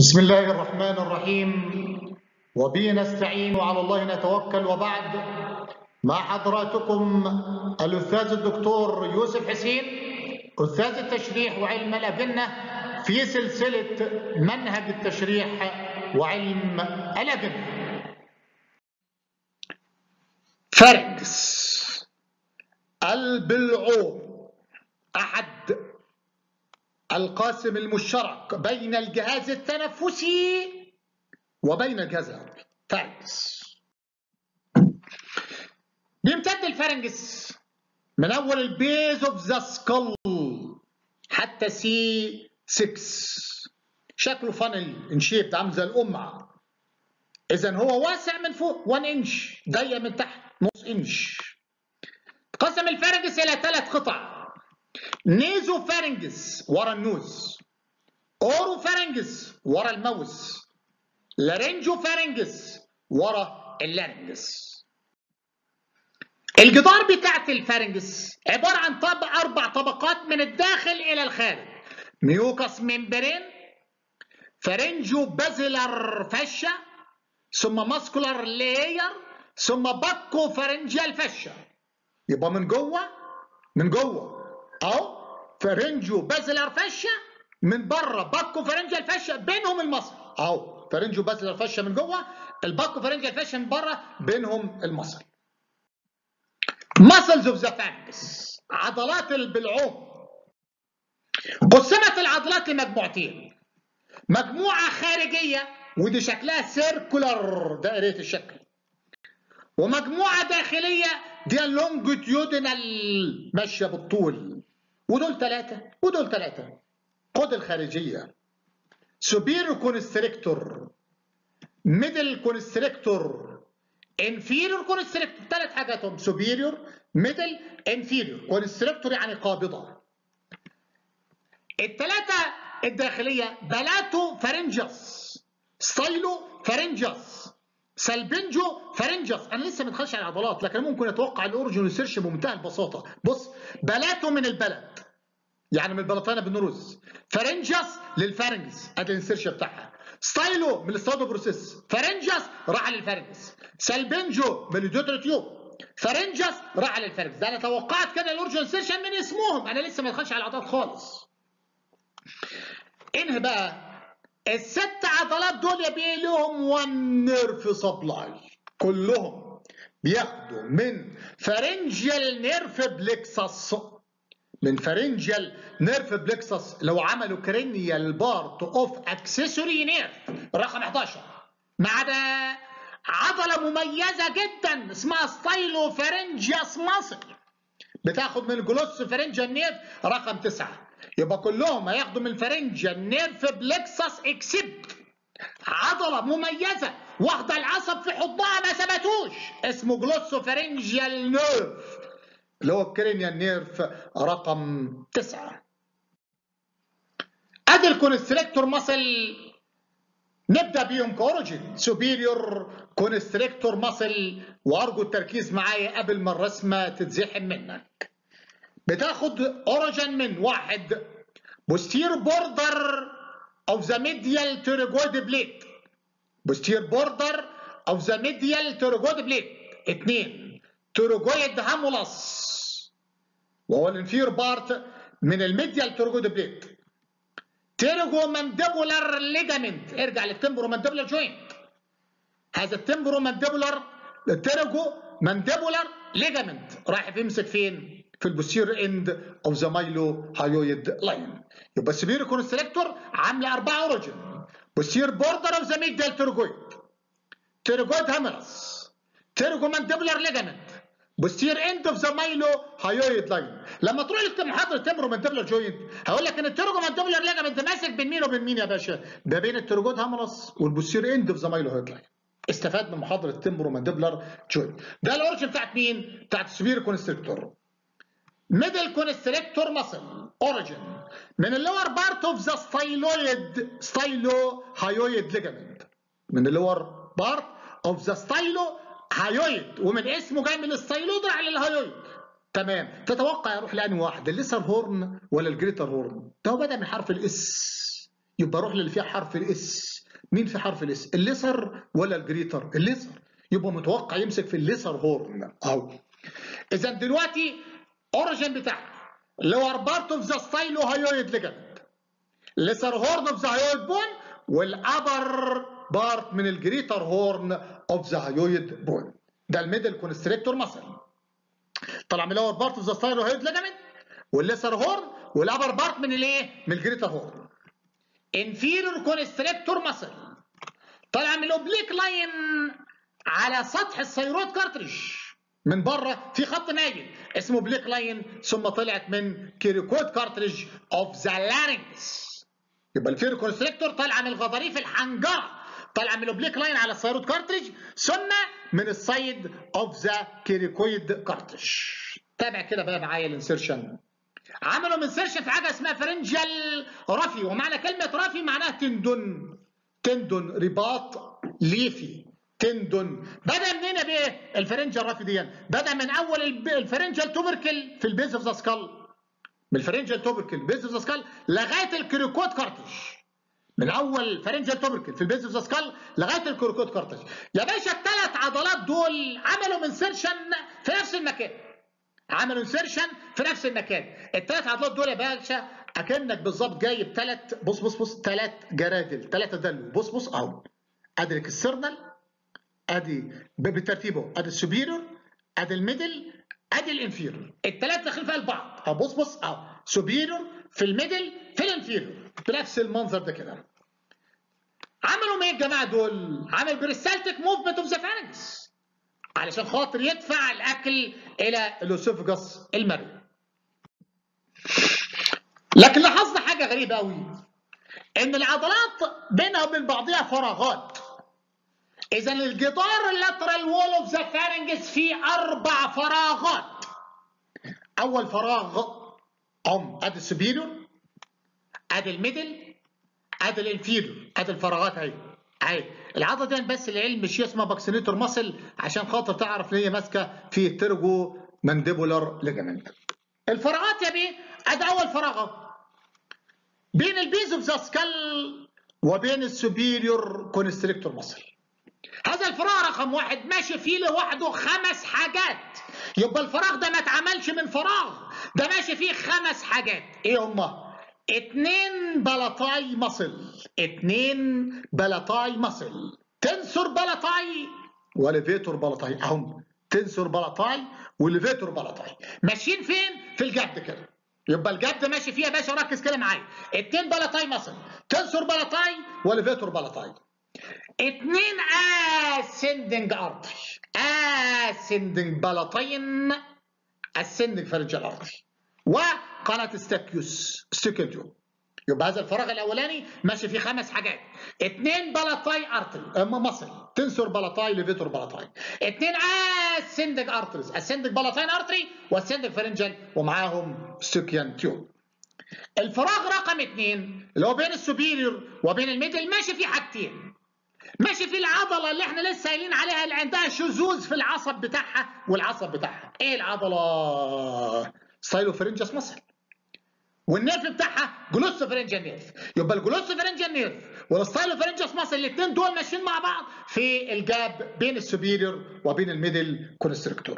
بسم الله الرحمن الرحيم وبه نستعين وعلى الله نتوكل وبعد مع حضراتكم الأستاذ الدكتور يوسف حسين أستاذ التشريح وعلم الأجنة في سلسلة منهج التشريح وعلم الأجنة فرنجس البلعوم أحد القاسم المشترك بين الجهاز التنفسي وبين الجهاز الهضمي فرنجس بيمتد الفرنجس من اول البيز اوف ذا سكال حتى سي 6 شكله فانل ان شيب عامل زي القمع اذا هو واسع من فوق 1 انش ضيق من تحت نص انش قسم الفرنجس الى ثلاث قطع نيزو فارنجس ورا النوز اورو فارنجس ورا الموز لارنجو فارنجس ورا اللارنجس الجدار بتاعت الفارنجس عبارة عن طب أربع طبقات من الداخل إلى الخارج ميوكس ممبرين فرنجو بازلر فشة ثم ماسكولار لاير ثم باكو فرنجيال فشة يبقى من جوه من جوه اهو فرنجو بازلر فشه من بره باكو فرنجا الفشه بينهم المصل اهو فرنجو بازلر فشه من جوه الباكو فرنجا الفشه من بره بينهم المصل muscles of the phalanx عضلات البلعوم قسمت العضلات لمجموعتين مجموعه خارجيه ودي شكلها سيركولار دائريه الشكل ومجموعه داخليه دي اللونجيتيودينال ماشيه بالطول ودول ثلاثة ودول ثلاثة خد الخارجية superior constrictor middle constrictor inferior constrictor ثلاث حاجات هم superior middle inferior constrictor يعني قابضة الثلاثة الداخلية بلاتو فرنجس ستايلو فرنجس سلبنجو فرنجس انا لسه ما دخلش على العضلات لكن ممكن اتوقع الاوريجن ريسيرش بمنتهى البساطه بص بلاتو من البلد يعني من البلطانه بالنروز فرنجس للفارنجس ادي الانسيرش بتاعها ستايلو من الاستادو بروسيس فرنجس راح للفارنجس سلبنجو من الدوتر تيوب فرنجس راح للفارنجس ده انا توقعت كده الاوريجن سيرشن من اسمهم انا لسه ما دخلش على العضلات خالص انهي بقى الست عضلات دول يبقى لهم وان نيرف سبلاي كلهم بياخدوا من فرنجيال نيرف بلكسس من فرنجيال نيرف بلكسس لو عملوا كرينيال بارت اوف اكسسوري نيرف رقم 11 ما عدا عضله مميزه جدا اسمها ستايلو فرنجياس ماسل بتاخد من الجلوس فرنجيال نيرف رقم 9 يبقى كلهم هياخدوا من الفرنجيال نيرف بلكسس اكسبت عضله مميزه واخده العصب في حضنها ما ثبتوش اسمه جلوسو فرنجيال نيرف اللي هو الكرينيال نيرف رقم تسعة ادي الكونستريكتور ماسل نبدا بيهم كاوريجين سوبيريور كونستريكتور ماسل وارجو التركيز معايا قبل ما الرسمه تتزحم منك بتاخد اوريجين من واحد بوستير بوردر اوف ذا ميديال تيرجويد بليت بوستير بوردر اوف ذا ميديال تيرجويد بليت اثنين تيرجويد هامولاس وهو الانفير بارت من الميديال تيرجويد بليت تيرجو مانديبولار ليجامنت ارجع للتمبرو مانديبولار جوينت هذا التمبرو مانديبولار التيرجو مانديبولار ليجامنت رايح يمسك فين؟ في البوستير اند اوف ذا مايلو هايويد لاين يبقى السبير كونستريكتور عامله اربعه اوريجن بوستير بوردر اوف ذا ميديال تيرجويد تيرجويد هامرس تيرجو مانديبولار ليجامنت بوستير اند اوف ذا مايلو هايويد لاين لما تروح لمحاضره تمرو مانديبولار جوينت هقول لك ان التيرجو مانديبولار ليجامنت ماسك بين مين وبين مين يا باشا؟ ده بين التيرجويد هامرس والبوستير اند اوف ذا مايلو هايويد لاين استفاد من محاضره تمبرو مانديبولار جوينت ده الاوريجن بتاعت مين؟ بتاعت السبير كونستريكتور ميدل كونستريكتور ماسل اوريجن من اللور بارت اوف ذا ستايلويد ستايلو هايويد ليجامنت من اللور بارت اوف ذا ستايلو هايويد ومن اسمه جاي من الستايلود راح للهايويد تمام تتوقع يروح لاني واحد الليسر هورن ولا الجريتر هورن ده هو بدا من حرف الاس يبقى روح للي فيها حرف الاس مين في حرف الاس الليسر ولا الجريتر الليسر يبقى متوقع يمسك في الليسر هورن اهو اذا دلوقتي اوريجين بتاعها لور بارت اوف ذا ستايلو هايويد ليجمنت ليسر هورن اوف ذا هايويد بون والابر بارت من الجريتر هورن اوف ذا هايويد بون ده الميدل كونستريكتور ماسل طلع من لور بارت اوف ذا ستايلو هايويد ليجمنت والليسر هورن والابر بارت من الايه من الجريتر هورن انفيرور كونستريكتور ماسل طالع من الاوبليك لاين على سطح الثيرويد كارتريج من بره في خط مايل اسمه بليك لاين ثم طلعت من كيريكود كارتريج اوف ذا لارynx يبقى الفيرو كونستريكتور طالعه من الغضاريف الحنجره طالعه من الاوبليك لاين على الثيرويد كارتريج ثم من السايد اوف ذا كيريكويد كارتريج تابع كده بقى معايا الانسيرشن عملوا انسيرشن في حاجه اسمها فرنجال رفي ومعنى كلمه رفي معناها تندن تندن رباط ليفي تندن بدا منين يا بيه الفرنجال الرفي دي بدا من اول الفرنجال توبركل في البيز اوف ذا سكال من الفرنجال توبركل بيز اوف ذا سكال لغايه الكريكوت كارتج من اول فرنجال توبركل في البيز اوف ذا سكال لغايه الكريكوت كارتج يا باشا الثلاث عضلات دول عملوا انسيرشن في نفس المكان عملوا انسيرشن في نفس المكان الثلاث عضلات دول يا باشا اكنك بالظبط جايب ثلاث بص بص بص ثلاث جرادل ثلاثه دلو بص بص اهو ادي السيرنال ادي بترتيبه ادي السوبيريور ادي الميدل ادي الانفيريور الثلاثه داخلين في قلب بعض اهو بص بص اهو سوبيريور في الميدل في الانفيريور بنفس المنظر ده كده عملوا ايه يا جماعه دول؟ عمل بريستالتيك موفمنت اوف ذا فارنكس علشان خاطر يدفع الاكل الى الاسوفجس المرئي لكن لاحظنا حاجه غريبه قوي ان العضلات بينها وبين بعضها فراغات اذا الجدار اللاترال وول اوف ذا فارنجس فيه اربع فراغات اول فراغ ام ادي السوبيريور ادي الميدل ادي الانفيريور ادي الفراغات اهي اهي العضله دي بس العلم مش اسمها باكسينيتور ماسل عشان خاطر تعرف ان هي ماسكه في ترجو مانديبولار ليجامنت الفراغات يا بيه ادي اول فراغ بين البيز اوف ذا سكال وبين السوبيريور كونستريكتور ماسل هذا الفراغ رقم واحد ماشي فيه لوحده خمس حاجات يبقى الفراغ ده ما اتعملش من فراغ ده ماشي فيه خمس حاجات ايه هما اتنين بلطاي مصل اتنين بلطاي مصل تنسور بلطاي وليفيتور بلطاي اهم تنسور بلطاي وليفيتور بلطاي ماشيين فين في الجد كده يبقى الجد ماشي فيها يا باشا ركز كده معايا اتنين بلطاي مصل تنسور بلطاي وليفيتور بلطاي اتنين اسندنج ارتري اسندنج بلطين اسندنج فرنجال ارتري وقناه ستاكيوس ستيكلتيوم يبقى هذا الفراغ الاولاني ماشي فيه خمس حاجات اثنين بلطاي ارتري اما مصل تنسور بلطاي ليفيتور بلطاي اثنين اسندج ارتريز اسندج بلطين ارتري واسندج فرنجل ومعاهم ستيكيان تيوب الفراغ رقم اثنين اللي هو بين السوبيريور وبين الميدل ماشي فيه حاجتين ماشي في العضله اللي احنا لسه قايلين عليها اللي عندها شذوذ في العصب بتاعها والعصب بتاعها ايه العضله سايلوفرنجس مصل والنيرف بتاعها جلوسوفرنجال نيرف يبقى الجلوسوفرنجال نيرف والستايلوفرنجس ماسل الاثنين دول ماشيين مع بعض في الجاب بين السوبيريور وبين الميدل كونستريكتور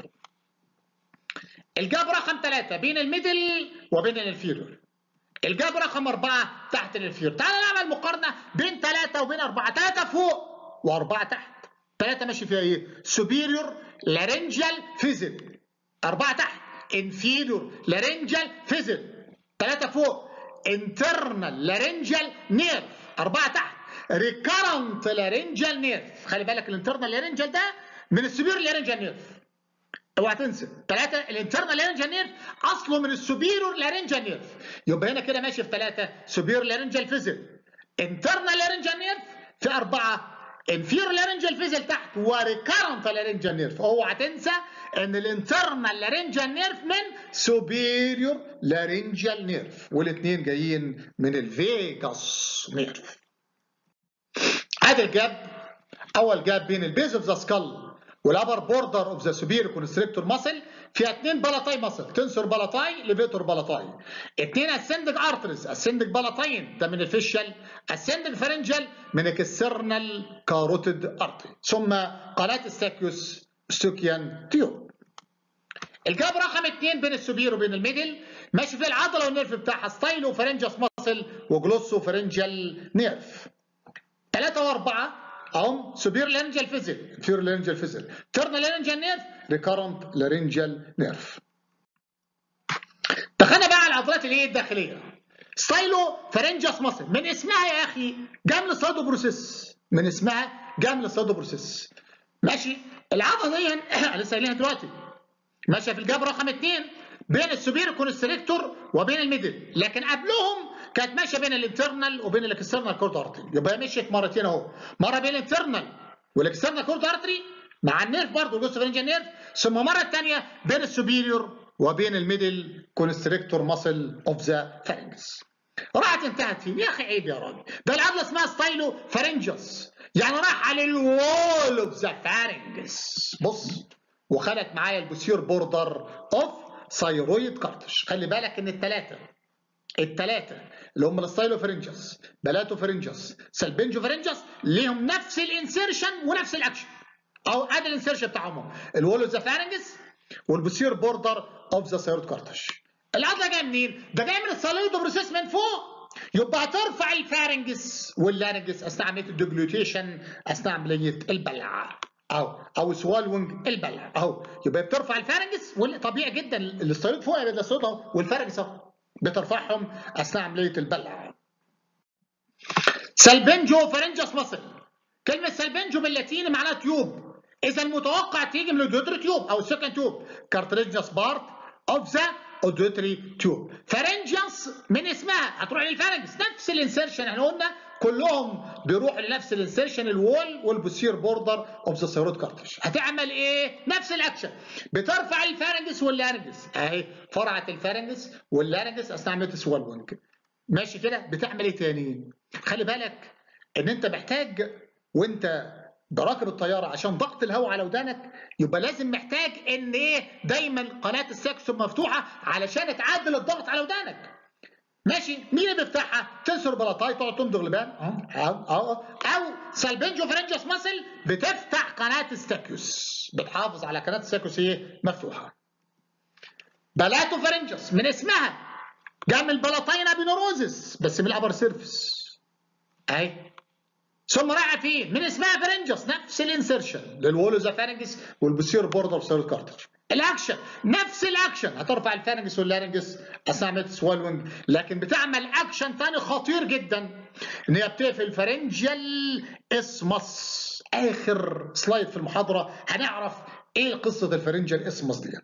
الجاب رقم ثلاثة بين الميدل وبين الانفيريور الجاب رقم أربعة تحت الانفيريور تعال نعمل مقارنة بين ثلاثة وبين أربعة ثلاثة فوق وأربعة تحت ثلاثة ماشي فيها إيه؟ سوبيريور لارنجال فيزل أربعة تحت انفيريور لارنجال فيزل ثلاثة فوق internal laryngeal nerve أربعة تحت recurrent laryngeal nerve خلي بالك الانترنال laryngeal ده من السوبير laryngeal nerve اوعى تنسى ثلاثة الانترنال laryngeal nerve أصله من السوبيرور laryngeal nerve يبقى هنا كده ماشي في ثلاثة سوبير laryngeal فيزل internal laryngeal nerve في أربعة inferior laryngeal فيزل تحت وريكارنت laryngeal nerve اوعى تنسى ان الانترنال laryngeal nerve من superior laryngeal nerve والاثنين جايين من الفيجاس نيرف ادي الجاب اول جاب بين البيز اوف ذا سكال والابر بوردر اوف ذا superior constrictor muscle فيها اثنين بلاتاي مصل تنسور بلاتاي ليفيتور بلاتاي اثنين اسندج ارترز اسندج بلاتاين ده من الفيشل اسندج فرنجل من الكسرنال كاروتيد ارتري ثم قناه الساكيوس ستوكيان تيوب الجاب رقم اثنين بين السوبير وبين الميدل ماشي في العضله والنيرف بتاعها ستايلو فرنجس ماسل وجلوسو فرنجل نيرف ثلاثة وأربعة أهم سوبير لارنجال فيزل انفير لارنجال فيزل ترنال لارنجال نيرف ريكارنت لارنجال نيرف دخلنا بقى على العضلات اللي هي الداخلية ستايلو فرنجس ماسل من اسمها يا أخي جامل صادو بروسيس من اسمها جامل صادو بروسيس ماشي العضلة دي لسه قايلينها دلوقتي ماشيه في الجاب رقم اثنين بين السوبير كونستريكتور وبين الميدل لكن قبلهم كانت ماشيه بين الانترنال وبين الاكسترنال كورد ارتري يبقى مشيت مرتين اهو مره بين الانترنال والاكسترنال كورد ارتري مع النيرف برضه الجزء فرنجال نيرف ثم مره ثانيه بين السوبيريور وبين الميدل كونستريكتور ماسل اوف ذا فارنجس راحت انتهت فيه يا اخي عيب يا راجل ده العضله اسمها ستايلو فارنجس يعني راح على الوول اوف ذا فارنجس بص وخدت معايا البوسير بوردر اوف ثايرويد كارتش خلي بالك ان الثلاثه الثلاثه اللي هم الستايلو فرنجس بلاتو فرنجس سلبنجو فرنجس ليهم نفس الانسيرشن ونفس الاكشن او ادي الانسيرشن بتاعهم الوول اوف ذا فارنجس والبوسير بوردر اوف ذا ثايرويد كارتش العضله جايه منين؟ ده جاي من الثايرويد بروسيس من فوق يبقى هترفع الفارنجس واللارنجس اثناء عمليه الدوجلوتيشن اثناء عمليه البلع اهو او سوالونج البلع اهو يبقى بترفع الفارنجس طبيعي جدا الاستيرويد فوق يبقى الصوت اهو والفارنجس اهو بترفعهم اثناء عمليه البلع سلبنجو فرنجس مصل كلمه سلبنجو باللاتيني معناها تيوب اذا متوقع تيجي من الدوتري تيوب او السكند تيوب كارتريجنس بارت اوف ذا اوديتري تيوب فرنجس من اسمها هتروح للفارنجس نفس الانسرشن احنا قلنا كلهم بيروحوا لنفس الانسرشن الوول والبوسير بوردر اوف ذا ثيرويد كارتش هتعمل ايه نفس الاكشن بترفع الفارنجس واللارنجس اهي فرعت الفارنجس واللارنجس اثناء عمليه السوالونج ماشي كده بتعمل ايه تاني خلي بالك ان انت محتاج وانت براكب الطياره عشان ضغط الهواء على ودانك يبقى لازم محتاج ان ايه دايما قناه الساكسون مفتوحه علشان تعدل الضغط على ودانك ماشي مين اللي بيفتحها؟ تنسر بلاطاي تقعد تمضغ لبان او او او سالبنجو فرنجس ماسل بتفتح قناه الساكيوس بتحافظ على قناه الساكيوس ايه مفتوحه بلاتو فرنجس من اسمها جاء من البلاطين ابينوروزس بس من الابر سيرفيس اهي ثم رايحه فين؟ من اسمها فرنجس نفس الانسرشن للولوزا فارنجس والبوسير بوردر سيرت كارتر الاكشن نفس الاكشن هترفع الفارنجس واللارنجس اثناء عمليه سوالوينج لكن بتعمل اكشن ثاني خطير جدا ان هي بتقفل فرنجال اسمس اخر سلايد في المحاضره هنعرف ايه قصه الفرنجال اسمس دي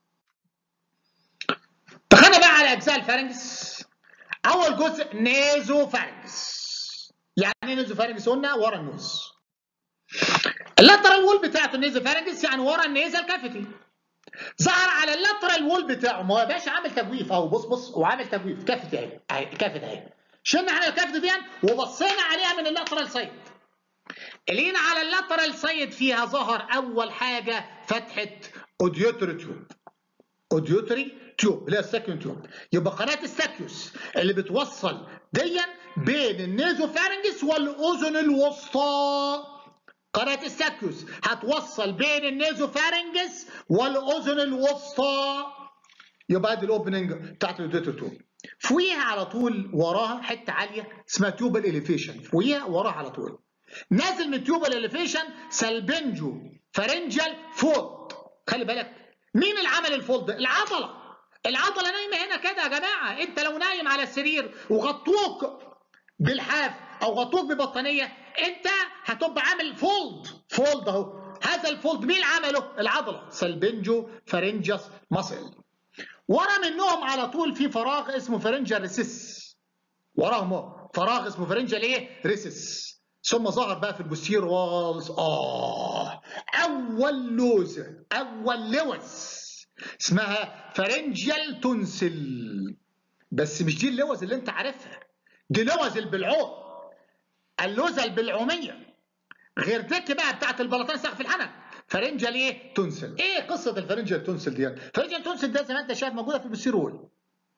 دخلنا بقى على اجزاء الفارنجس اول جزء نيزو فارنجس يعني ايه نيزو فارنجس قلنا ورا النوز اللاترال وول بتاعته النيزو فارنجس يعني ورا النيزل كافيتي ظهر على اللاترال وول بتاعه ما هو يا باشا عامل تجويف اهو بص بص هو عامل تجويف كافيتي اهي اهي كافيتي اهي شلنا احنا الكافيتي دي وبصينا عليها من اللاترال سايد لقينا على اللاترال سايد فيها ظهر اول حاجه فتحه اوديوتري تيوب اوديوتري تيوب اللي هي الساكيون تيوب يبقى قناه الساكيوس اللي بتوصل ديا بين النيزوفارنجس والاذن الوسطى قناه الساكيوس هتوصل بين النيزوفارنجس والاذن الوسطى يبقى دي الاوبننج بتاعت الاوديوتري تيوب فوقيها على طول وراها حته عاليه اسمها تيوبال اليفيشن فوقيها وراها على طول نازل من تيوبال اليفيشن سلبنجو فرنجل فولد خلي بالك مين اللي عمل الفولد العضله العضله نايمه هنا كده يا جماعه انت لو نايم على السرير وغطوك بالحاف او غطوك ببطانيه انت هتبقى عامل فولد فولد اهو هذا الفولد مين عمله العضله سلبنجو فرنجس ماسل ورا منهم على طول في فراغ اسمه فرنجا ريسيس وراهم فراغ اسمه فرنجا ايه ريسيس ثم ظهر بقى في البوستير والز اه اول لوزه اول لوز اسمها فرنجيال تونسل بس مش دي اللوز اللي انت عارفها دي لوز البلعوم اللوزه البلعوميه غير ديك بقى بتاعت البلاطين سقف الحنك فرنجال ايه تونسل ايه قصه الفرنجال تونسل دي فرنجال تونسل ده زي ما انت شايف موجوده في البسيرول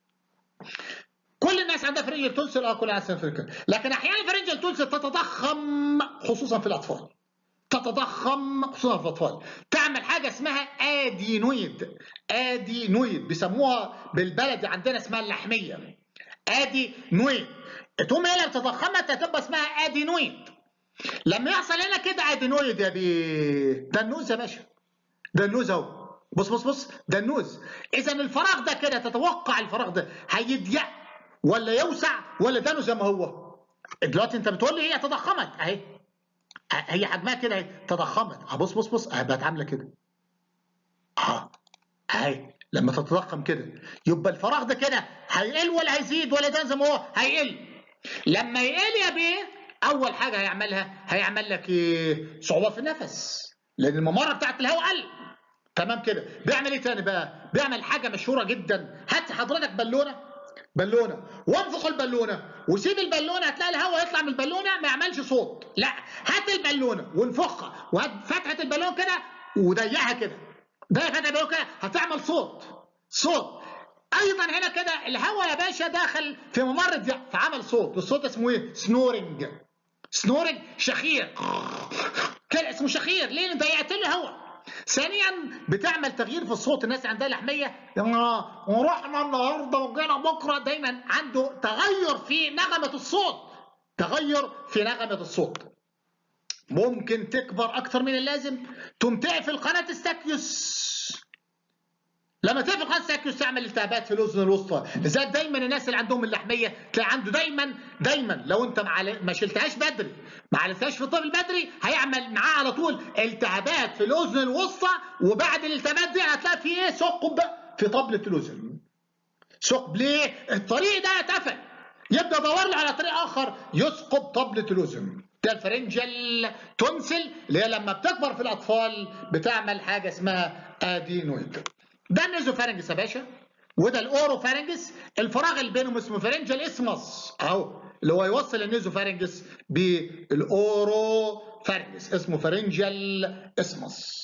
كل الناس عندها فرنجال تونسل اه كل الناس عندها فرنجال لكن احيانا الفرنجال تونسل تتضخم خصوصا في الاطفال تتضخم خصوصا في الاطفال تعمل حاجه اسمها ادينويد ادينويد بيسموها بالبلدي عندنا اسمها اللحميه ادينويد تقوم هي لما تضخمت هتبقى اسمها ادينويد لما يحصل هنا كده ادينويد يا بيه ده النوز يا باشا ده النوز اهو بص بص بص ده النوز اذا الفراغ ده كده تتوقع الفراغ ده هيضيق ولا يوسع ولا دانه زي ما هو دلوقتي انت بتقول لي هي تضخمت اهي هي حجمها كده اهي تضخمت بص بص بص اهي بقت عامله كده اه اهي لما تتضخم كده يبقى الفراغ ده كده هيقل ولا هيزيد ولا ده زي ما هو هيقل لما يقل يا بيه اول حاجه هيعملها هيعمل لك ايه صعوبه في النفس لان الممره بتاعت الهواء قل تمام كده بيعمل ايه تاني بقى بيعمل حاجه مشهوره جدا هات حضرتك بالونه بالونه وانفخ البالونه وسيب البالونه هتلاقي الهواء يطلع من البالونه ما يعملش صوت لا هات البالونه وانفخها وهات فتحه البالون كده وضيقها كده ضيق فتحه البالون كده هتعمل صوت صوت ايضا هنا كده الهواء يا باشا داخل في ممر ضيق فعمل صوت الصوت اسمه ايه سنورنج سنورنج شخير كده اسمه شخير ليه لان ضيقت له الهواء ثانيا بتعمل تغيير في الصوت الناس عندها لحميه ورحنا النهارده وجينا بكره دايما عنده تغير في نغمه الصوت تغير في نغمه الصوت ممكن تكبر اكتر من اللازم تقوم تقفل قناه الساكيوس لما تقفل قناه الساكيوس تعمل التهابات في الاذن الوسطى لذلك دايما الناس اللي عندهم اللحميه تلاقي عنده دايما دايما لو انت ما شلتهاش بدري ما عالجتهاش في الطب البدري هيعمل معاه على طول التهابات في الاذن الوسطى وبعد الالتهابات دي هتلاقي في ايه ثقب في طبله الاذن ثقب ليه الطريق ده اتقفل يبدا يدور له على طريق اخر يثقب طبله الاذن ده الفرنجل تونسل اللي هي لما بتكبر في الاطفال بتعمل حاجه اسمها ادينويد ده النيزوفارنجس يا باشا وده الاوروفارنجس الفراغ اللي بينهم اسمه فرنجل اسمس اهو اللي هو يوصل النيزوفارنجس بالاوروفارنجس اسمه فرنجل اسمس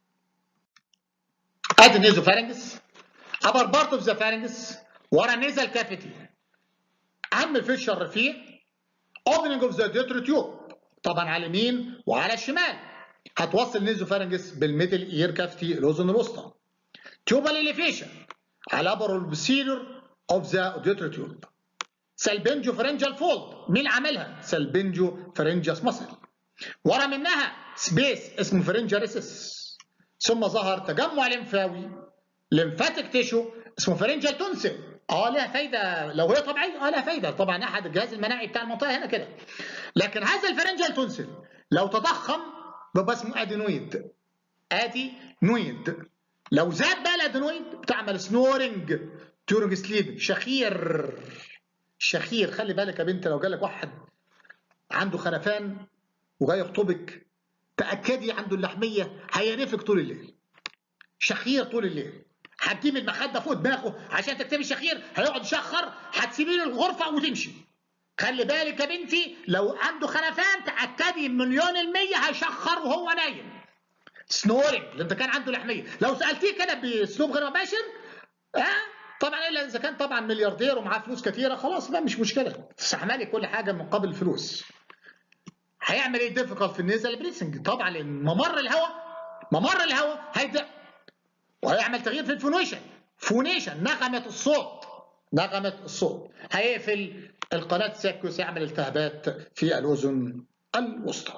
ادي النيزوفارنجس upper part of the pharynx ورا النيزل كافيتي اهم فيشر فيه opening of the deuteral tube طبعا على اليمين وعلى الشمال هتوصل النيزوفارنجس بالميدل اير كافتي الاذن الوسطى tubal elevation على upper posterior of the auditory tube سالبنجو فرنجال فولد مين عملها؟ سالبنجو فرنجاس ماسل ورا منها سبيس اسمه فرنجاريسس ثم ظهر تجمع لمفاوي لمفاتيك تيشو اسمه فرنجال تونسل اه لها فايده لو هي طبيعيه اه لها فايده طبعا احد الجهاز المناعي بتاع المنطقه هنا كده لكن هذا الفرنجال تونسل لو تضخم بيبقى اسمه ادينويد ادينويد لو زاد بقى الادينويد بتعمل سنورنج تورنج سليب شخير شخير خلي بالك يا بنت لو جالك واحد عنده خرفان وجاي يخطبك تاكدي عنده اللحميه هينفك طول الليل شخير طول الليل هتجيب المخده فوق دماغه عشان تكتبي شخير هيقعد يشخر هتسيبي له الغرفه وتمشي خلي بالك يا بنتي لو عنده خرفان تاكدي مليون المية هيشخر وهو نايم سنورنج لان كان عنده لحميه لو سالتيه كده باسلوب غير مباشر ها طبعا الا اذا كان طبعا ملياردير ومعاه فلوس كثيره خلاص بقى مش مشكله تستحملي كل حاجه مقابل الفلوس هيعمل ايه ديفيكالت في النيزل بريسنج طبعا لان ممر الهواء ممر الهواء هيبدا وهيعمل تغيير في الفونيشن فونيشن نغمه الصوت نغمه الصوت هيقفل القناه ساكوس يعمل التهابات في الاذن الوسطى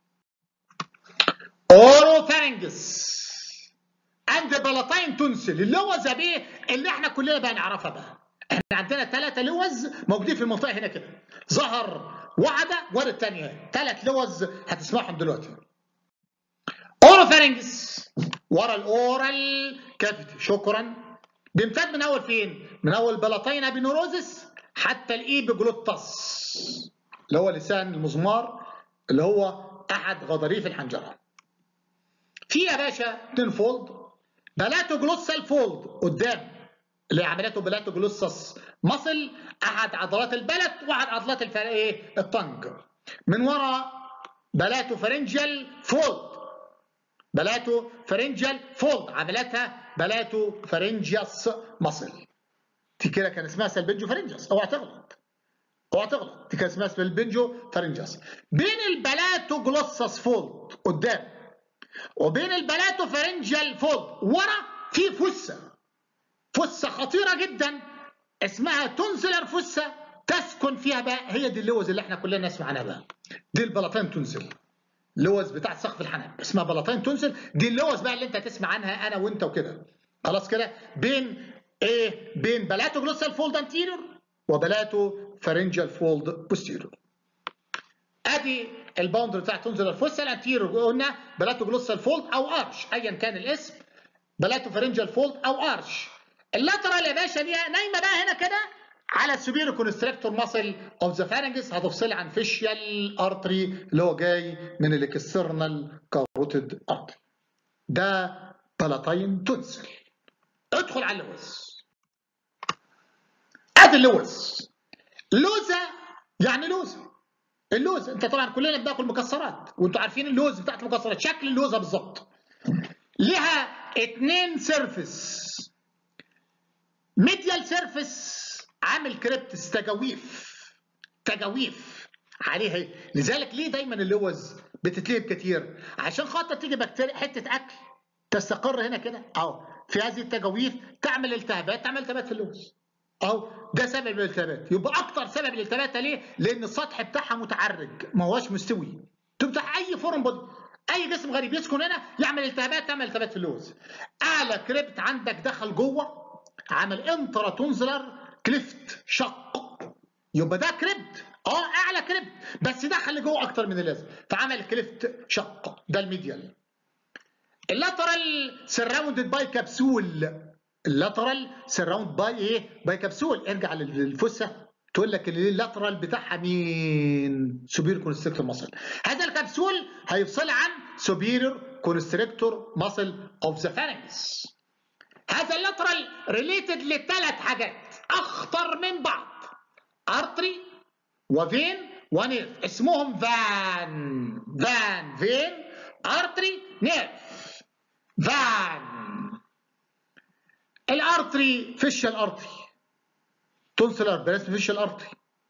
اوروفارنجس اند بلاتين تونسل اللي هو زبيه اللي احنا كلنا بقى نعرفها بقى احنا عندنا ثلاثة لوز موجودين في المنطقة هنا كده ظهر وعدة ورا الثانية ثلاث لوز هتسمعهم دلوقتي اوروفارنجس ورا الاورال كافيتي شكرا بيمتد من اول فين؟ من اول بلاتين ابينوروزس حتى الايبجلوتس اللي هو لسان المزمار اللي هو احد غضاريف الحنجره. في يا باشا اتنين فولد بلاتو جلوسال فولد قدام اللي عملته بلاتو جلوسس مصل احد عضلات البلت واحد عضلات الفر... ايه الطنج من ورا بلاتو فرنجل فولد بلاتو فرنجال فولد عملتها بلاتو فرنجياس مصل دي كده كان اسمها سلبنجو فرنجياس اوعى تغلط اوعى تغلط دي كان اسمها سلبنجو فرنجياس بين البلاتو جلوسس فولد قدام وبين البلاتو فرنجال فولد ورا في فسه فسه خطيره جدا اسمها تنزلر فسه تسكن فيها بقى هي دي اللوز اللي احنا كلنا نسمع عنها بقى دي البلاطين تنزل اللوز بتاعت سقف الحنان اسمها بلاطين تنزل دي اللوز بقى اللي انت تسمع عنها انا وانت وكده خلاص كده بين ايه بين بلاتو جلوسال فولد انتيريور وبلاتو فارنجال فولد بوستيريور ادي الباوندر بتاع تنزل الفوسا الانتيريور قلنا بلاتو جلوسال فولد او ارش ايا كان الاسم بلاتو فارنجال فولد او ارش اللاترال يا باشا دي نايمه بقى هنا كده على السوبيرو كونستريكتور ماسل اوف ذا فارنجس هتفصل عن فيشيال ارتري اللي هو جاي من الاكسترنال كاروتيد ارتري ده بلاتين تنزل ادخل على اللوز ادي اللوز لوزه يعني لوزه اللوز انت طبعا كلنا بناكل مكسرات وانتوا عارفين اللوز بتاعت المكسرات شكل اللوزه بالظبط لها اتنين سيرفس ميديال سيرفس عامل كريبتس تجاويف تجاويف عليها لذلك ليه دايما اللوز بتتلهب كتير عشان خاطر تيجي بكتيريا حته اكل تستقر هنا كده اهو في هذه التجاويف تعمل التهابات تعمل التهابات في اللوز اهو ده سبب الالتهابات يبقى اكتر سبب الالتهابات ليه لان السطح بتاعها متعرج ما هوش مستوي تفتح اي فورم بودي اي جسم غريب يسكن هنا يعمل التهابات تعمل التهابات في اللوز اعلى كريبت عندك دخل جوه عمل انترا تونزلر كليفت شق يبقى ده كريبت اه اعلى كريبت بس دخل لجوه اكتر من اللازم فعمل كليفت شق ده الميديال اللاترال سراوندد باي كبسول اللاترال سراوند باي ايه باي كبسول ارجع للفسه تقول لك اللاترال بتاعها مين سوبير كونستريكتور ماسل هذا الكبسول هيفصل عن سوبيريور كونستريكتور ماسل اوف ذا فارنكس هذا اللاترال ريليتد لثلاث حاجات اخطر من بعض ارتري وفين ونيرف اسمهم فان فان فين ارتري نيرف فان الارتري فيشال ارتري تونسلر بريست فيشال ارتري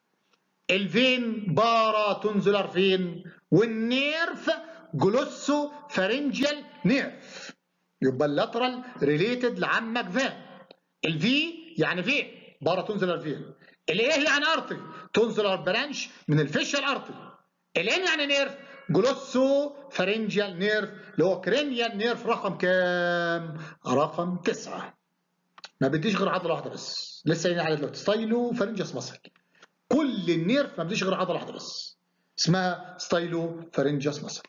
الفين بارا تونزلر فين والنيرف جلوسو فارنجيال نيرف يبقى اللاترال ريليتد لعمك فان الفي يعني فين بارا تونزلر فين الايه يعني ارتري تونزلر برانش من الفيشال ارتري الان يعني نيرف جلوسو فارنجيال نيرف اللي هو كرينيال نيرف رقم كام؟ رقم تسعة ما بديش غير عضله واحده بس لسه قايلين على دلوقتي ستايلو فارنجيوس ماسل كل النيرف ما بديش غير عضله واحده بس اسمها ستايلو فارنجيوس ماسل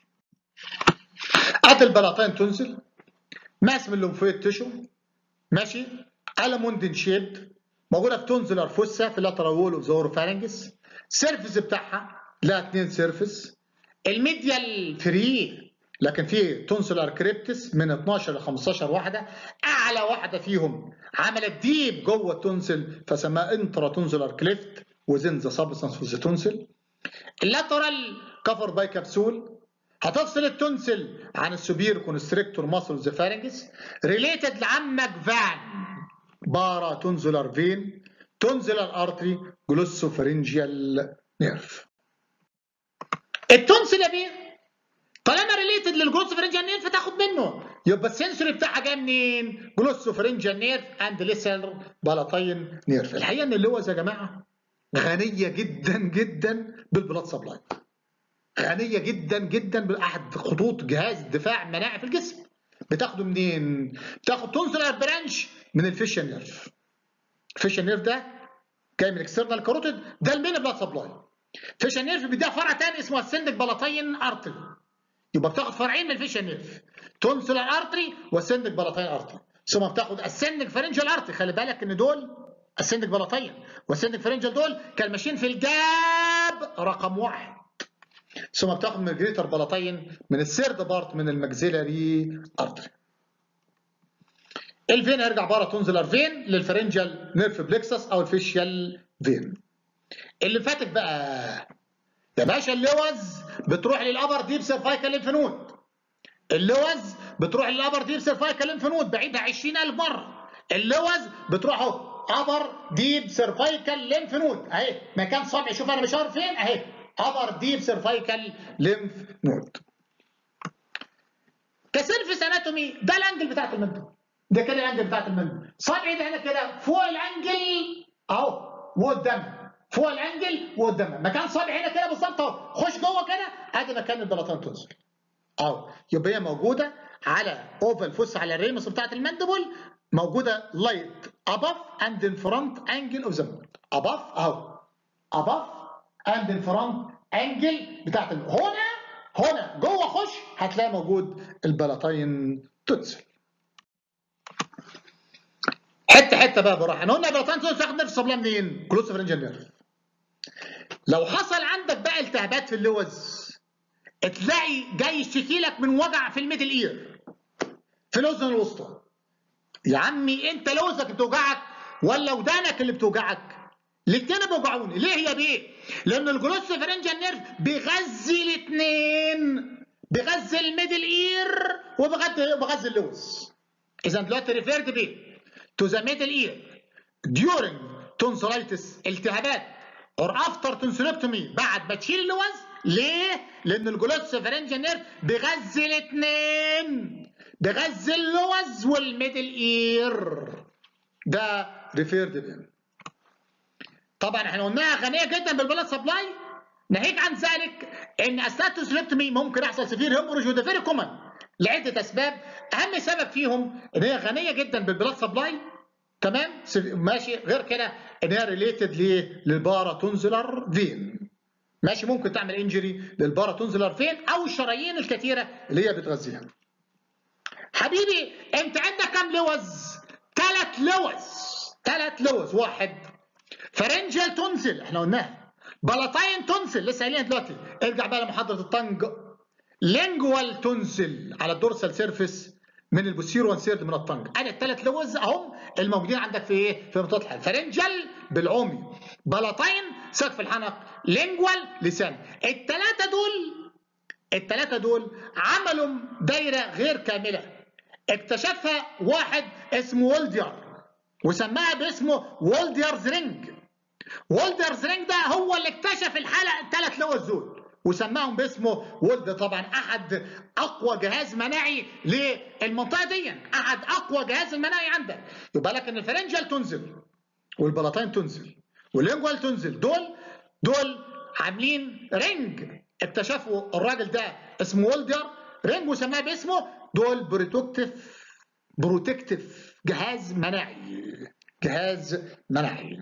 ادي البلاطين تنزل ماس من الليمفويد تيشو ماشي الموندن شيبد موجوده في تونزلر فوسا في اللاترال وول اوف ذا فارنجس سيرفيس بتاعها لها اثنين سيرفيس الميديال فري لكن في تونسلر كريبتس من 12 ل 15 واحده اعلى واحده فيهم عملت ديب جوه التونسل فسماها انترا تونسلر كليفت وزن ذا سبستانس في ذا تونسل اللاترال كفر باي كبسول هتفصل التونسل عن السوبير كونستريكتور ماسل ذا فارنجس ريليتد لعمك فان بارا تونزلر فين تونزلر ارتري جلوسوفرنجيال نيرف التونسل يا بيه طالما ريليتد للجلوسوفرنجيال نيرف تاخد منه يبقى السنسوري بتاعها جاي منين؟ جلوسوفرنجيال نيرف اند ليسر بلاتين نيرف الحقيقه ان اللوز يا جماعه غنيه جدا جدا بالبلاد سبلاي غنيه جدا جدا باحد خطوط جهاز الدفاع المناعي في الجسم بتاخده منين؟ بتاخد تونسلر برانش من الفيشن نيرف الفيشن نيرف ده جاي من اكسترنال كاروتيد ده المين بلاد سبلاي فيشن نيرف بيديها فرع تاني اسمه السندك بلاتين ارتري يبقى بتاخد فرعين من الفيشن نيرف تونسلر ارتري والسندك بلاتين ارتري ثم بتاخد السندك فرنجال ارتري خلي بالك ان دول السندك بلاتين والسندك فرنجال دول كانوا ماشيين في الجاب رقم واحد ثم بتاخد من الجريتر بلاتين من السيرد بارت من الماكسيلاري ارتري الفين هيرجع بره تونزلر فين للفرنجال نيرف بلكسس او الفيشيال فين اللي فاتك بقى يا باشا اللوز بتروح للابر ديب سيرفايكال لينف نود اللوز بتروح للابر ديب سيرفايكال ليمف نود بعيدها 20000 مره اللوز بتروح اهو ابر ديب سيرفايكال ليمف نود اهي مكان صبعي شوف انا مشاور فين اهي ابر ديب سيرفايكال ليمف نود كسيرفيس اناتومي ده الانجل بتاعت المندل ده كده الانجل بتاعت المندل صبعي ده هنا كده فوق الانجل اهو وقدام فوق الانجل وقدام مكان صبعي هنا كده بالظبط اهو خش جوه كده ادي مكان البلاطان تنزل اهو يبقى هي موجوده على اوفال فوس على الريمس بتاعت المندبل موجوده لايت above and in front angle of the mold above اهو above and in front angle بتاعت الموند هنا هنا جوه خش هتلاقي موجود البلاطين تنزل حته حته بقى براحه احنا قلنا البلاطين تنزل تاخد نفس صبلها منين؟ كلوز فرنجل نيرف لو حصل عندك بقى التهابات في اللوز تلاقي جاي يشتكي لك من وجع في الميدل اير في الاذن الوسطى يا عمي انت لوزك بتوجعك ولا ودانك اللي بتوجعك الاثنين بيوجعوني ليه يا بيه لان الجلوس فرنجال نيرف بيغذي الاثنين بيغذي الميدل اير وبيغذي بيغذي اللوز اذا دلوقتي ريفيرد بيه تو ذا ميدل اير during tonsillitis التهابات or after tonsillectomy بعد ما تشيل اللوز ليه؟ لان الجلوس فرنجال نيرف بيغذي الاثنين بغذي اللوز والميدل اير ده ريفيرد بين طبعا احنا قلناها غنيه جدا بالبلاد سبلاي ناهيك عن ذلك ان اثناء التوسلكتومي ممكن يحصل سفير هيموريج وده فيري كومن لعده اسباب اهم سبب فيهم ان هي غنيه جدا بالبلاد سبلاي تمام ماشي غير كده ان هي ريليتد ليه للبارا تونزلر فين ماشي ممكن تعمل انجري للبارا تونزلر فين او الشرايين الكثيره اللي هي بتغذيها حبيبي انت عندك كام لوز؟ ثلاث لوز ثلاث لوز واحد فرنجل تنزل احنا قلناها بلاطين تنزل لسه قايلين دلوقتي ارجع بقى لمحاضره الطنج لينجوال تنزل على الدورسال سيرفيس من البوسيرو وانسيرد من الطنج ادي الثلاث لوز اهم الموجودين عندك في ايه؟ في منطقه الحلق فرنجل بالعومي بلاطين سقف الحنق لينجوال لسان الثلاثه دول الثلاثه دول عملوا دايره غير كامله اكتشفها واحد اسمه وولديار وسماها باسمه وولديارز رينج وولديارز رينج ده هو اللي اكتشف الحلقه الثلاث لوز دول وسماهم باسمه ولد طبعا احد اقوى جهاز مناعي للمنطقه دي احد اقوى جهاز المناعي عندك يبقى لك ان الفرنجل تنزل والبلاطين تنزل واللينجوال تنزل دول دول عاملين رينج اكتشفوا الراجل ده اسمه وولديار رينج وسماه باسمه دول بروتكتيف بروتكتيف جهاز مناعي جهاز مناعي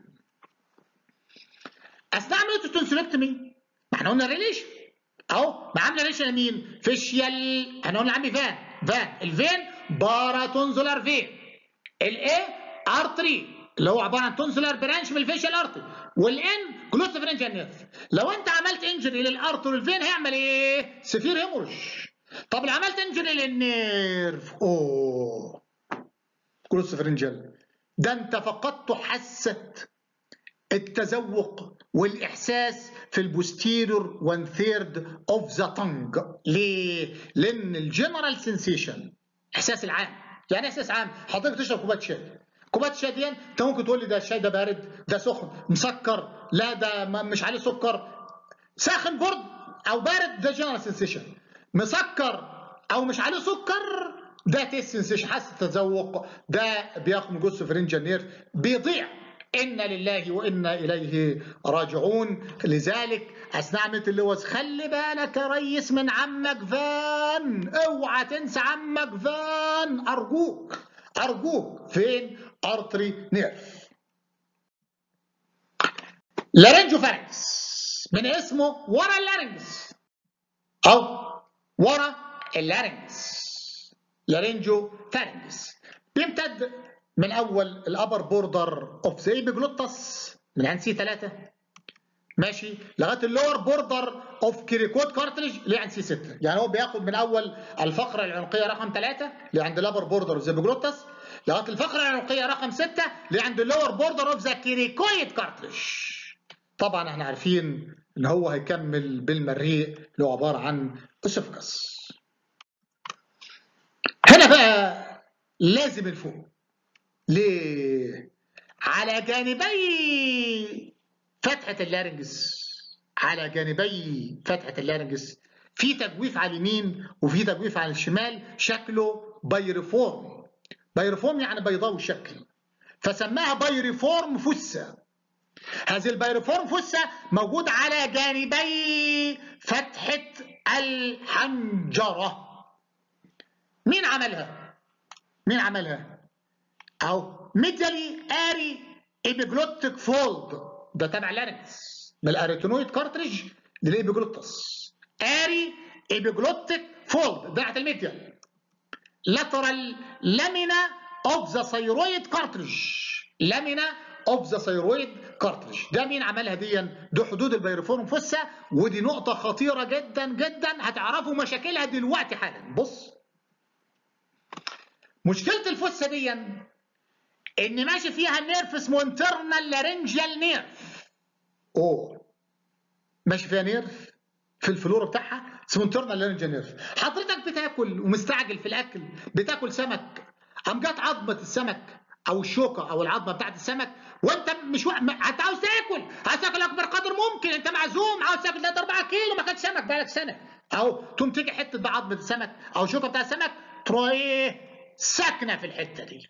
اثناء عمليه التونسيلكتومي ما احنا قلنا ريليشن اهو ما عامله ريليشن لمين؟ فيشيال احنا قلنا عمي فان فان الفين باراتونزولار فين الايه ارتري اللي هو عباره عن تونسولار برانش من الفيشيال ارتري والان جلوس فرنجال نيرف لو انت عملت انجري للارتري والفين هيعمل ايه؟ سفير هيمورج طب لو عملت انجري للنيرف اوه جلوس فرنجال ده انت فقدت حاسه التذوق والاحساس في البوستيرور وان ثيرد اوف ذا تنج ليه؟ لان الجنرال سنسيشن احساس العام يعني احساس عام حضرتك تشرب كوبايه شاي كوبايه شاي دي انت ممكن تقول لي ده الشاي ده بارد ده سخن مسكر لا ده مش عليه سكر ساخن برد او بارد ده جنرال سنسيشن مسكر او مش عليه سكر ده تيست سنسيشن حاسه التذوق ده بياخد من جزء فرنجال نيرف بيضيع إنا لله وإنا إليه راجعون لذلك أثناء عملية اللوز خلي بالك يا ريس من عمك فان اوعى تنسى عمك فان أرجوك أرجوك فين أرتري نيرف لارنجو فارنكس من اسمه ورا اللارنجس أو ورا اللارنجس لارنجو فارنكس بيمتد من اول الابر بوردر اوف ذا ايبيجلوتس من عند سي 3 ماشي لغايه اللور بوردر اوف كريكوت كارتريج لعند سي 6 يعني هو بياخد من اول الفقره العنقيه رقم 3 لعند الابر بوردر اوف ذا ايبيجلوتس لغايه الفقره العنقيه رقم 6 لعند اللور بوردر اوف ذا كريكويد كارتريج طبعا احنا عارفين ان هو هيكمل بالمريء اللي هو عباره عن اسوفجس فلازم الفوق ليه على جانبي فتحة اللارنجس على جانبي فتحة اللارنجس في تجويف على اليمين وفي تجويف على الشمال شكله بايرفورم بايرفورم يعني بيضاوي الشكل فسماها بايرفورم فسة هذه البايرفورم فسة موجود على جانبي فتحة الحنجرة مين عملها؟ مين عملها؟ أو ميدالي اري ايبيجلوتيك فولد ده تبع لارنكس من الاريتينويد كارتريج للايبيجلوتس اري ايبيجلوتيك فولد ده الميديال لاترال لامينا اوف ذا ثيرويد كارتريج لامينا اوف ذا ثيرويد كارتريج ده مين عملها دي ده حدود البيرفورم فوسا ودي نقطة خطيرة جدا جدا هتعرفوا مشاكلها دلوقتي حالا بص مشكلة الفوسا دي ان ماشي فيها نيرف اسمه انترنال لارنجيال نيرف اوه ماشي فيها نيرف في الفلور بتاعها اسمه انترنال لارنجيال نيرف حضرتك بتاكل ومستعجل في الاكل بتاكل سمك قام جت عظمه السمك او الشوكه او العظمه بتاعت السمك وانت مش و... انت عاوز تاكل عاوز تاكل اكبر قدر ممكن انت معزوم عاوز تاكل 3 4 كيلو ما كانش سمك بقالك سنه او تقوم تيجي حته بقى عظمه السمك او الشوكه بتاع السمك تروح ايه ساكنه في الحته دي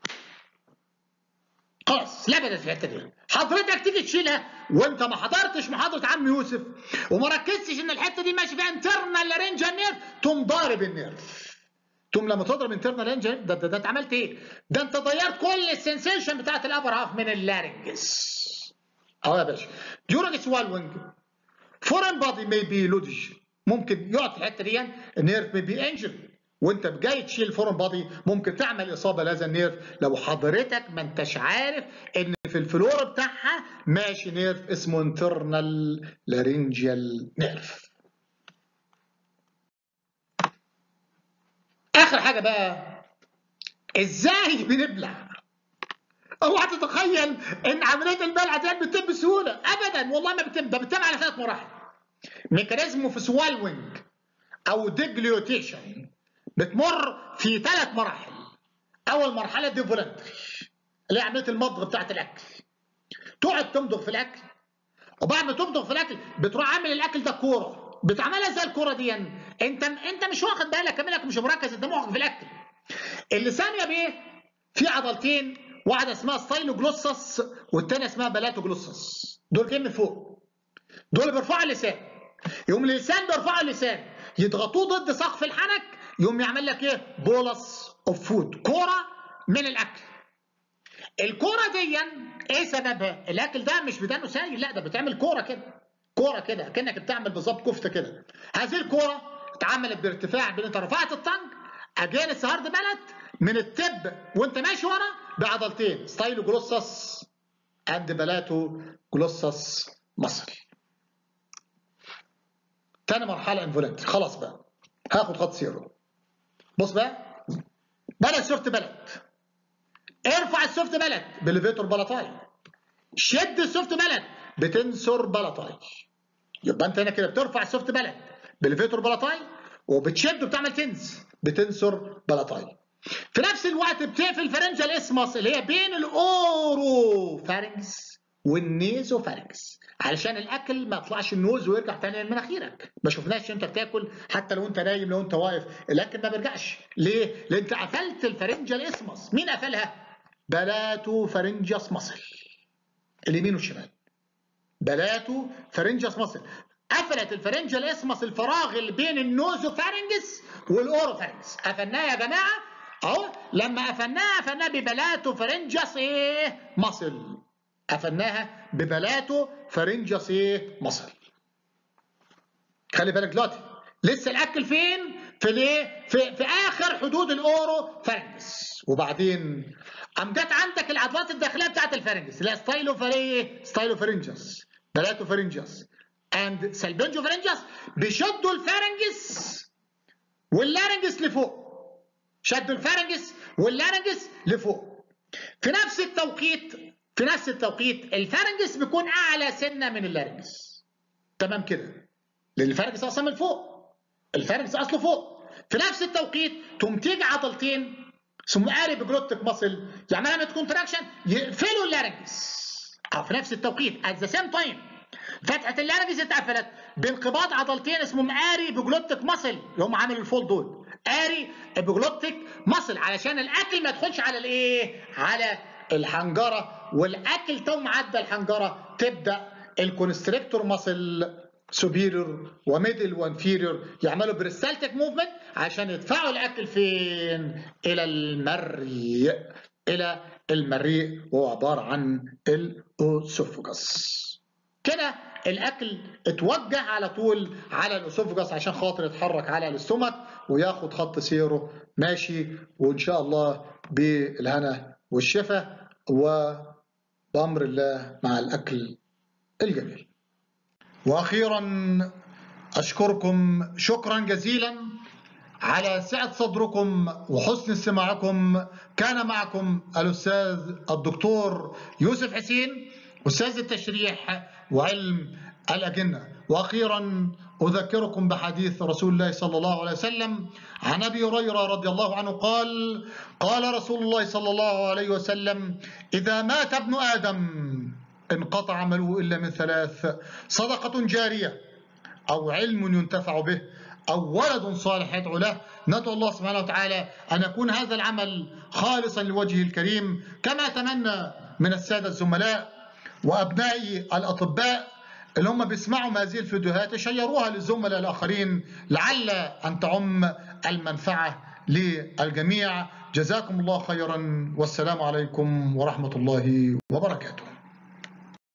خلاص لبدت في الحته دي حضرتك تيجي تشيلها وانت ما حضرتش محاضره عم يوسف وما ركزتش ان الحته دي ماشي فيها انترنال لارنجال نيرف تقوم ضارب النيرف تقوم لما تضرب انترنال لارنجال ده, ده, ده انت عملت ايه؟ ده انت ضيعت كل السنسيشن بتاعت الابر هاف من اللارنجس اهو يا باشا during swallowing foreign body may be lodged ممكن يقعد في الحته دي النيرف may be injured وانت جاي تشيل الفورن بادي ممكن تعمل اصابه لهذا النيرف لو حضرتك ما انتش عارف ان في الفلور بتاعها ماشي نيرف اسمه انترنال لارنجيال نيرف اخر حاجه بقى ازاي بنبلع اوعى تتخيل ان عمليه البلع دي بتتم بسهوله ابدا والله ما بتتم ده بتتم على ثلاث مراحل ميكانيزمه في سوالوينج او ديجليوتيشن بتمر في ثلاث مراحل اول مرحله دي فولنتري اللي هي عمليه المضغ بتاعت الاكل تقعد تمضغ في الاكل وبعد ما تمضغ في الاكل بتروح عامل الاكل ده كوره بتعملها زي الكوره دي انت انت مش واخد بالك كملك مش مركز انت مخك في الاكل اللسان يا بيه في عضلتين واحده اسمها ستايلوجلوسس والثانيه اسمها بلاتوجلوسس دول جايين من فوق دول بيرفعوا اللسان يقوم اللسان بيرفعوا اللسان يضغطوه ضد سقف الحنك يقوم يعمل لك ايه بولس اوف فود كوره من الاكل الكوره دي ايه سببها الاكل ده مش بدانه سايل لا ده بتعمل كوره كده كوره كده كانك بتعمل بالظبط كفته كده هذه الكوره اتعملت بارتفاع بين انت رفعت الطنج اجين هارد بلد من التب وانت ماشي ورا بعضلتين ستايلو جلوسس اند بلاتو جلوسس مصري تاني مرحله انفولنتري خلاص بقى هاخد خط سيرو بص بقى بلد سوفت بلد ارفع السوفت بلد بليفيتور بلطاي شد السوفت بلد بتنسر بلطاي يبقى انت هنا كده بترفع السوفت بلد بليفيتور بلطاي وبتشد وبتعمل تنس بتنسر بلطاي في نفس الوقت بتقفل فرنجال اسمس اللي هي بين الاورو فارنجس والنيزو فارنجس علشان الاكل ما يطلعش النوز ويرجع تاني لمناخيرك ما شفناش انت بتاكل حتى لو انت نايم لو انت واقف الاكل ما بيرجعش ليه لان انت قفلت الفرنجال اسمس مين قفلها بلاتو فرنجس مصل اليمين والشمال بلاتو فرنجس مصل قفلت الفرنجال اسمس الفراغ اللي بين النوزوفارنجس والاوروفارنجس قفلناه يا جماعه اهو لما قفلناها قفلناها ببلاتو فرنجس ايه مصل قفلناها ببلاتو فرنجس ايه مصل خلي بالك دلوقتي لسه الاكل فين في الايه في, في اخر حدود الاورو فرنجس وبعدين قام جت عندك العضلات الداخليه بتاعت الفرنجس اللي هي ستايلو فري ستايلو فرنجس بلاتو فرنجس اند سلبنجو فرنجس بيشدوا الفارنجس واللارنجس لفوق شدوا الفارنجس واللارنجس لفوق في نفس التوقيت في نفس التوقيت الفارنجس بيكون اعلى سنه من اللارنجس تمام كده لان الفارنجس اصلا من فوق الفارنجس اصله فوق في نفس التوقيت تقوم تيجي عضلتين اسمه قارب جلوتك ماسل يعمل عمليه كونتراكشن يقفلوا اللارنجس او في نفس التوقيت ات ذا سيم تايم فتحه اللارنجس اتقفلت بانقباض عضلتين اسمهم اري بجلوتك ماسل اللي هم عامل الفول دول اري بجلوتك ماسل علشان الاكل ما يدخلش على الايه على الحنجره والاكل تو عدى الحنجره تبدا الكونستريكتور ماسل سوبيريور وميدل وانفيريور يعملوا بريستالتيك موفمنت عشان يدفعوا الاكل فين الى المريء الى المريء وهو عباره عن الاوسوفجس كده الاكل اتوجه على طول على الاسوفجس عشان خاطر يتحرك على الاستومك وياخد خط سيره ماشي وان شاء الله بالهنا والشفاء وبامر الله مع الاكل الجميل واخيرا اشكركم شكرا جزيلا على سعة صدركم وحسن استماعكم كان معكم الأستاذ الدكتور يوسف حسين أستاذ التشريح وعلم الأجنة وأخيرا أذكركم بحديث رسول الله صلى الله عليه وسلم عن أبي هريرة رضي الله عنه قال قال رسول الله صلى الله عليه وسلم إذا مات ابن آدم انقطع عمله إلا من ثلاث صدقة جارية أو علم ينتفع به أو ولد صالح يدعو له ندعو الله سبحانه وتعالى أن يكون هذا العمل خالصا لوجهه الكريم كما تمنى من السادة الزملاء وأبنائي الأطباء اللي هم بيسمعوا هذه الفيديوهات يشيروها للزملاء الآخرين لعل أن تعم المنفعة للجميع جزاكم الله خيرا والسلام عليكم ورحمة الله وبركاته